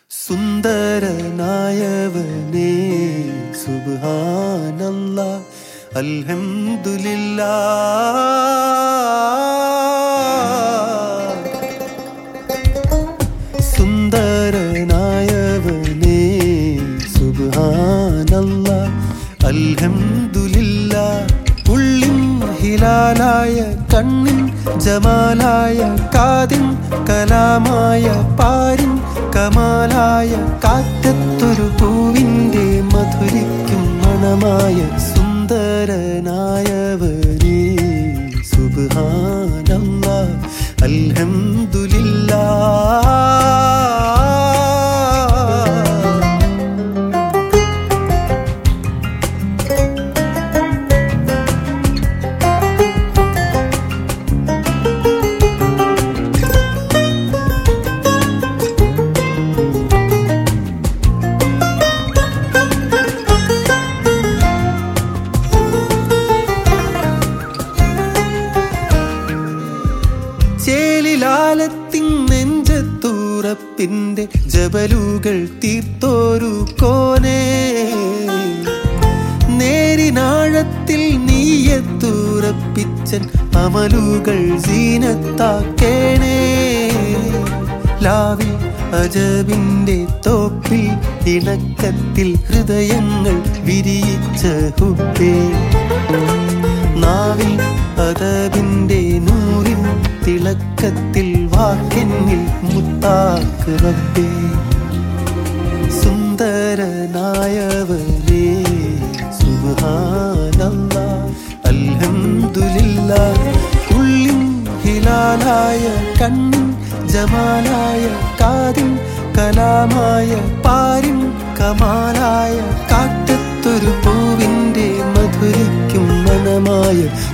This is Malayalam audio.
സുന്ദരനായവനേ സുബ്ഹാനല്ല അൽഹംദുലില്ലാ സുന്ദരനായവനേ സുബ്ഹാനല്ല അൽഹംദുലില്ല ഉള്ളിൻ ഹിലാലായ കണ്ണിൻ ജമാലായ കാതിൻ കലാമായ പാരിൻ കമാലായ കാറ്റത്തൊരു പൂവിൻ്റെ മധുരിക്കും മണമായ സുന്ദരനായവനേ സുബ്ഹാനല്ല അൽഹംദുലില്ലാ ചേലിലാലത്തിൻ നെഞ്ചത്തൂറപ്പിന്റെ ജബലുകൾ തീർത്തോരു കോനേ നേരിനാഴത്തിൽ നീയത്തൂറപ്പിച്ചൻ അമലുകൾ സീനത്താക്കേണേ ലാവിൽ അജബിന്റെ തോപ്പിൽ ഇണക്കത്തിൽ ഹൃദയങ്ങൾ വിരിയിച്ച ഹുബേ നാവിൽ അതവിന്റെ നൂറിൻ തിളക്കത്തിൽ വാക്കെന്നിൽ മുത്താക്ക് റബ്ബേ സുന്ദരനായവനേ സുബ്ഹാനല്ല അൽഹംദുലില്ല ഉള്ളിൻ ഹിലാലായ കണ്ണിൻ ജമാലായ കാതിൻ കലാമായ പാരിൻ കമാലായ കാറ്റത്തൊരു പൂവിൻ്റെ മധുരിക്കും മനമായ